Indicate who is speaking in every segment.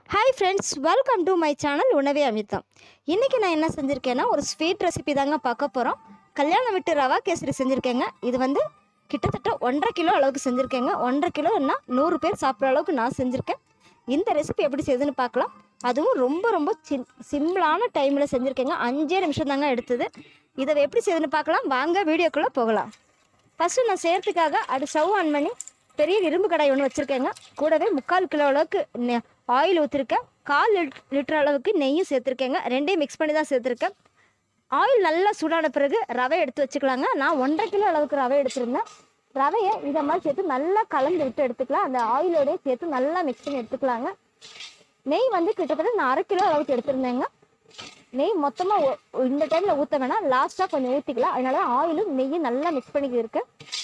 Speaker 1: hi friends welcome to my channel Unave Amirtham இன்றைக்கி நான் என்ன செஞ்சுருக்கேன்னா ஒரு ஸ்வீட் ரெசிபி தாங்க பார்க்க போகிறோம் கல்யாணம் விட்டு ரவா கேசரி செஞ்சுருக்கேங்க இது வந்து கிட்டத்தட்ட ஒன்றரை கிலோ அளவுக்கு செஞ்சுருக்கேங்க ஒன்றரை கிலோன்னா நூறு பேர் சாப்பிட்ற அளவுக்கு நான் செஞ்சுருக்கேன் இந்த ரெசிபி எப்படி செய்யுதுன்னு பார்க்கலாம் அதுவும் ரொம்ப ரொம்ப சின் சிம்பிளான டைமில் செஞ்சுருக்கேங்க அஞ்சே நிமிஷம் தாங்க எடுத்தது இதை எப்படி செய்யுதுன்னு பார்க்கலாம் வாங்க வீடியோக்குள்ளே போகலாம் ஃபஸ்ட்டு நான் செய்கிறதுக்காக அது ஸ்டவ் ஆன் பண்ணி பெரிய இரும்பு கடாய் ஒன்று வச்சுருக்கேங்க கூடவே முக்கால் கிலோ அளவுக்கு நெ- ஆயில் ஊற்றிருக்கேன் கால் லிட்- லிட்டர் அளவுக்கு நெய்யும் சேர்த்துருக்கேங்க ரெண்டையும் மிக்ஸ் பண்ணி தான் சேர்த்துருக்கேன் ஆயில் நல்லா சூடான பிறகு ரவை எடுத்து வச்சுக்கலாங்க நான் ஒன்றரை கிலோ அளவுக்கு ரவை எடுத்திருந்தேன் ரவையை இதை மாதிரி சேர்த்து நல்லா கலந்து விட்டு எடுத்துக்கலாம் அந்த ஆயிலோடய சேர்த்து நல்லா மிக்ஸ் பண்ணி எடுத்துக்கலாங்க நெய் வந்து கிட்டத்தட்ட நான் அரை கிலோ அளவுக்கு எடுத்திருந்தேங்க நெய் மொத்தமாக இந்த டைமில் ஊற்ற வேணாம் லாஸ்ட்டாக கொஞ்சம் ஊற்றிக்கலாம் அதனால ஆயிலும் நெய்யும் நல்லா மிக்ஸ் பண்ணிக்க இருக்கு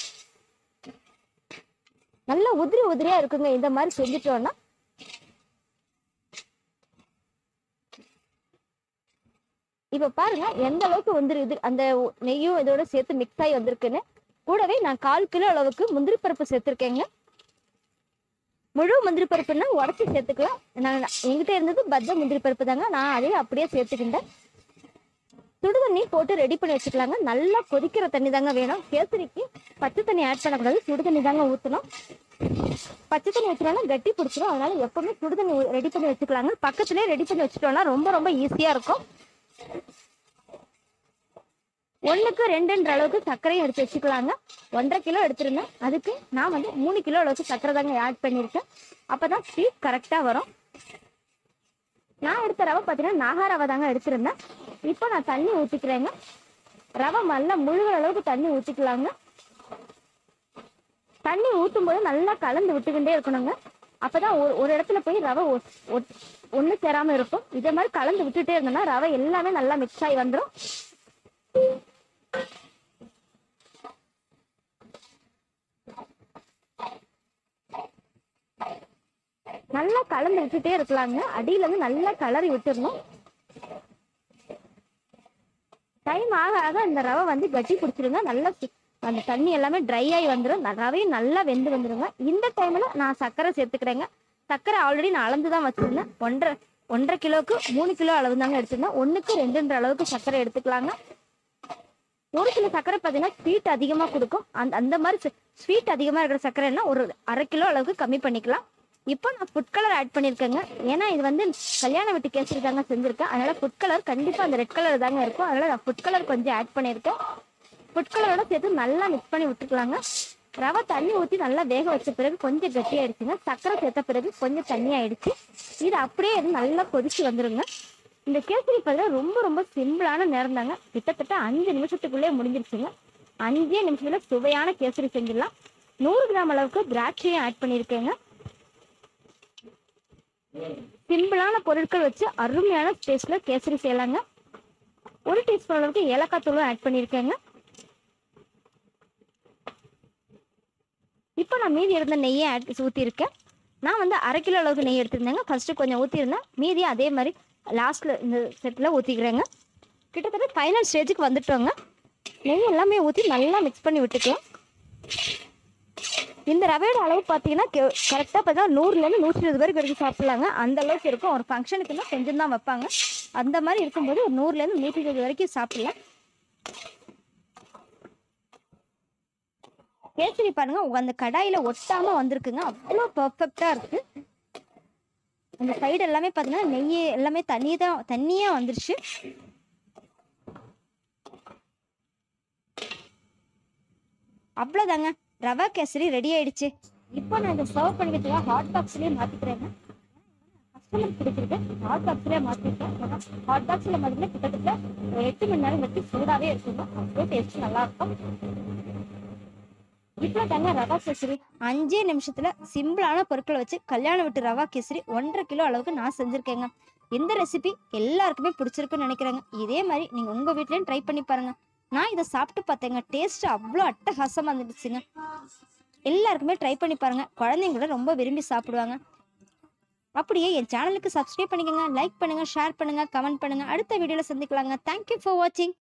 Speaker 1: நல்லா உதிரி உதிரியாக இருக்குங்க இந்த மாதிரி செஞ்சுட்டோன்னா இப்போ பாருங்க எந்த அளவுக்கு வந்துருது அந்த உ- நெய்யும் இதோட சேர்த்து மிக்ஸ் ஆகி வந்திருக்குன்னு கூடவே நான் கால் கிலோ அளவுக்கு முந்திரி பருப்பு சேர்த்துருக்கேங்க முழு முந்திரி பருப்புன்னா உடச்சி சேர்த்துக்கலாம் நான் எங்கிட்ட இருந்தது பத்த முந்திரி பருப்பு தாங்க நான் அதையும் அப்படியே சேர்த்துக்கிட்டேன் சுடு தண்ணி போட்டு ரெடி பண்ணி வச்சுக்கலாங்க நல்லா கொதிக்கிற தண்ணி தாங்க வேணும் கேசரிக்கு பச்சை தண்ணி ஆட் பண்ணக்கூடாது சுடு தண்ணி தாங்க ஊற்றணும் பச்சை தண்ணி ஊற்றினோம்னா கட்டி பிடிச்சிரும் அதனால எப்பவுமே சுடு தண்ணி ரெடி பண்ணி வச்சுக்கலாங்க பக்கத்துலேயே ரெடி பண்ணி வச்சுட்டோம்னா ரொம்ப ரொம்ப ஈஸியாக இருக்கும் ஒன்றுக்கு ரெண்டுன்ற அளவுக்கு சர்க்கரையும் எடுத்து வச்சுக்கலாங்க ஒன்றரை கிலோ எடுத்திருந்தேன் அதுக்கு நான் வந்து மூணு கிலோ அளவுக்கு சர்க்கரை தாங்க ஆட் பண்ணியிருக்கேன் அப்போ தான் ஸ்வீட் கரெக்டாக வரும் நான் எடுத்த ரவை பார்த்தீங்கன்னா நாகா ரவை தாங்க எடுத்திருந்தேன் இப்போ நான் தண்ணி ஊற்றிக்கிறேங்க ரவை நல்லா முழுகிற அளவுக்கு தண்ணி ஊற்றிக்கலாங்க தண்ணி ஊற்றும் போது நல்லா கலந்து விட்டுக்கிட்டே இருக்கணுங்க அப்பதான் ஒரு ஒரு இடத்துல போய் ரவை ஒன்று சேராம இருக்கும் இதே மாதிரி கலந்து விட்டுட்டே இருந்தோம்னா ரவை எல்லாமே நல்லா மிக்ஸ் ஆகி வந்துடும் நல்லா கலந்து விட்டுட்டே இருக்கலாங்க அடியில இருந்து நல்லா கலரி விட்டுறணும் டைம் ஆக ஆக அந்த ரவை வந்து கட்டி பிடிச்சிருங்க நல்லா சி- அந்த தண்ணி எல்லாமே ட்ரை ஆகி வந்துடும் ந- ரவையும் நல்லா வெந்து வந்துருங்க இந்த டைம்ல நான் சர்க்கரை சேர்த்துக்கிறேங்க சர்க்கரை ஆல்ரெடி நான் அளந்து தான் வச்சிருந்தேன் ஒன்றரை ஒன்றரை கிலோவுக்கு மூணு கிலோ அளவு தாங்க எடுத்திருந்தேன் ஒன்றுக்கு ரெண்டுன்ற அளவுக்கு சர்க்கரை எடுத்துக்கலாங்க ஒரு சில சர்க்கரை பார்த்தீங்கன்னா ஸ்வீட் அதிகமாக கொடுக்கும் அந்த அந்த மாதிரி ஸ்வீட் அதிகமாக இருக்கிற சர்க்கரைன்னா ஒரு அரை கிலோ அளவுக்கு கம்மி பண்ணிக்கலாம் இப்போ நான் ஃபுட் கலர் ஆட் பண்ணியிருக்கேங்க ஏன்னா இது வந்து கல்யாண வீட்டு கேசரி தாங்க செஞ்சுருக்கேன் அதனால ஃபுட் கலர் கண்டிப்பாக அந்த ரெட் கலர் தாங்க இருக்கும் அதனால நான் ஃபுட் கலர் கொஞ்சம் ஆட் பண்ணியிருக்கேன் ஃபுட் கலரோட சேர்த்து நல்லா மிக்ஸ் பண்ணி விட்டுக்கலாங்க ரவை தண்ணி ஊற்றி நல்லா வேக வச்ச பிறகு கொஞ்சம் கட்டியாயிடுச்சுங்க சர்க்கரை சேர்த்த பிறகு கொஞ்சம் தண்ணி ஆயிடுச்சு இது அப்படியே இருந்து நல்லா கொதிச்சு வந்துருங்க இந்த கேசரி பார்த்தீங்கன்னா ரொம்ப ரொம்ப சிம்பிளான நேரம் தாங்க கிட்டத்தட்ட அஞ்சு நிமிஷத்துக்குள்ளே முடிஞ்சிருச்சுங்க அஞ்சே நிமிஷத்துல சுவையான கேசரி செஞ்சிடலாம் நூறு கிராம் அளவுக்கு திராட்சையும் ஆட் பண்ணியிருக்கேங்க சிம்பிளான பொருட்கள் வச்சு அருமையான டேஸ்ட்ல கேசரி செய்யலாங்க ஒரு டீஸ்பூன் அளவுக்கு ஏலக்காய் தூளும் ஆட் பண்ணியிருக்கேங்க இப்போ நான் மீதி இருந்த நெய்யை ஆட் ஊற்றிருக்கேன் நான் வந்து அரை கிலோ அளவுக்கு நெய் எடுத்திருந்தேங்க ஃபஸ்ட்டு கொஞ்சம் ஊற்றிருந்தேன் மீதியும் அதே மாதிரி லாஸ்ட்டில் இந்த செட்டில் ஊற்றிக்கிறேங்க கிட்டத்தட்ட ஃபைனல் ஸ்டேஜுக்கு வந்துட்டோங்க நெய் எல்லாமே ஊற்றி நல்லா மிக்ஸ் பண்ணி விட்டுக்கலாம் இந்த ரவையோட அளவு பார்த்தீங்கன்னா கரெக்டாக பார்த்தா நூறுலேருந்து நூற்றி இருபது பேருக்கு வரைக்கும் சாப்பிட்லாங்க அந்த அளவுக்கு இருக்கும் ஒரு ஃபங்க்ஷனுக்குன்னா கொஞ்சம் தான் வைப்பாங்க அந்த மாதிரி இருக்கும்போது ஒரு நூறுலேருந்து நூற்றி இருபது வரைக்கும் சாப்பிட்லாம் கேசரி பாருங்க உங்க அந்த கடாயில ஒட்டாம வந்திருக்குங்க அவ்வளோ பர்ஃபெக்டா இருக்கு அந்த சைடு எல்லாமே பார்த்தீங்கன்னா நெய் எல்லாமே தண்ணி தான் தண்ணியா வந்துருச்சு அவ்வளோதாங்க ரவா கேசரி ரெடி ஆயிடுச்சு இப்போ நான் இதை சர்வ் பண்ணிக்கிறதுக்காக ஹாட் பாக்ஸ்லேயே மாற்றிக்கிறேங்க கஸ்டமர் பிடிச்சிருக்கு ஹாட் பாக்ஸ்லேயே மாற்றிருக்கேன் ஹாட் பாக்ஸில் பார்த்தீங்கன்னா கிட்டத்தட்ட ஒரு எட்டு மணி நேரம் வச்சு சூடாகவே இருக்குங்க அவ்வளோ டேஸ்ட் நல்லா இருக்கும் இப்போ தாங்க ரவா கேசரி அஞ்சே நிமிஷத்துல சிம்பிளான பொருட்களை வச்சு கல்யாணம் விட்டு ரவா கேசரி ஒன்றரை கிலோ அளவுக்கு நான் செஞ்சிருக்கேங்க இந்த ரெசிபி எல்லாருக்குமே பிடிச்சிருக்குன்னு நினைக்கிறேங்க இதே மாதிரி நீங்க உங்க வீட்லயும் ட்ரை பண்ணி பாருங்க நான் இதை சாப்பிட்டு பார்த்தேங்க டேஸ்ட் அவ்வளோ அட்டகாசமா இருந்துச்சுங்க எல்லாருக்குமே ட்ரை பண்ணி பாருங்க குழந்தைங்க கூட ரொம்ப விரும்பி சாப்பிடுவாங்க அப்படியே என் சேனலுக்கு சப்ஸ்கிரைப் பண்ணிக்கோங்க லைக் பண்ணுங்க ஷேர் பண்ணுங்க கமெண்ட் பண்ணுங்க அடுத்த வீடியோல சந்திக்கலாங்க தேங்க்யூ ஃபார் வாட்சிங்